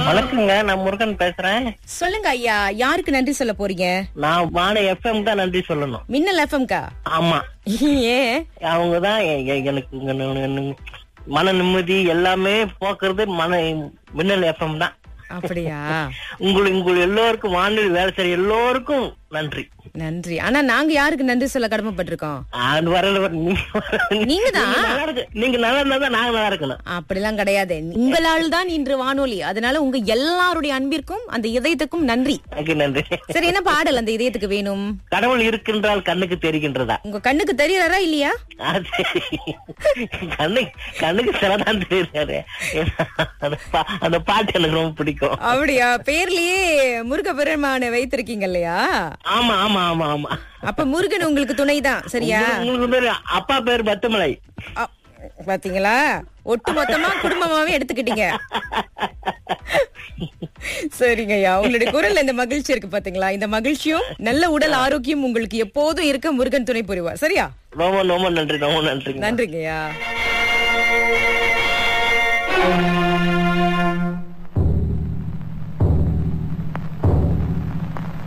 வணக்கங்க நான் முருகன் பேசுறேன் சொல்லுங்க ஐயா யாருக்கு நன்றி சொல்ல போறீங்க நான் வான எஃப்எம் தான் நன்றி சொல்லணும் மின்னல் எஃப்எம்கா ஆமா ஏன் அவங்க தான் எனக்கு இங்க நு- நு- நு- மன நிம்மதி எல்லாமே போக்குறது மன மின்னல் எஃப்எம் தான் அப்படியா உங்களுக்கு உங்கள் எல்லோருக்கும் வானொலி வேலை செய்ய எல்லோருக்கும் நன்றி நன்றி ஆனா நாங்க யாருக்கு நன்றி சொல்ல கடமைப்பட்டிருக்கோம் அது வரல வர- நீங்க வரல. நீங்க தான். நீங்க நல்லா இருக்கு நீங்க நல்லா இருந்தா தான் நாங்க நல்லா இருக்கணும் அப்படிலாம் கிடையாது உங்களால் தான் இன்று வானொலி அதனால உங்க எல்லாருடைய அன்பிற்கும் அந்த இதயத்துக்கும் நன்றி அதுக்கு நன்றி சரி என்ன பாடல் அந்த இதயத்துக்கு வேணும் கடவுள் இருக்கின்றால் கண்ணுக்கு தெரிகின்றதா உங்க கண்ணுக்கு தெரியறாரா இல்லையா அது கண்ணு கண்ணுக்கு சிலதான் தெரியுறாரு அந்த பா- அந்த பாட்டு எனக்கு ரொம்ப பிடிக்கும் அப்படியா பேர்லயே முருக பெருமானை வைத்திருக்கீங்க இல்லையா ஆமா ஆமா ஆமா ஆமா அப்ப முருகன் உங்களுக்கு துணைதான் சரியா உங்களுக்கு பேரு அப்பா பேர் பத்துமலை அ, பாத்தீங்களா ஒட்டு மொத்தமா குடும்பமாவே எடுத்துக்கிட்டீங்க சரிங்க ஐயா உங்களுடைய குரல்ல இந்த மகிழ்ச்சி இருக்கு பாத்தீங்களா இந்த மகிழ்ச்சியும் நல்ல உடல் ஆரோக்கியம் உங்களுக்கு எப்போதும் இருக்க முருகன் துணை புரிவார் சரியா ரொம்ப ரொம்ப நன்றி ரொம்ப நன்றிங்க நன்றிங்க ஐயா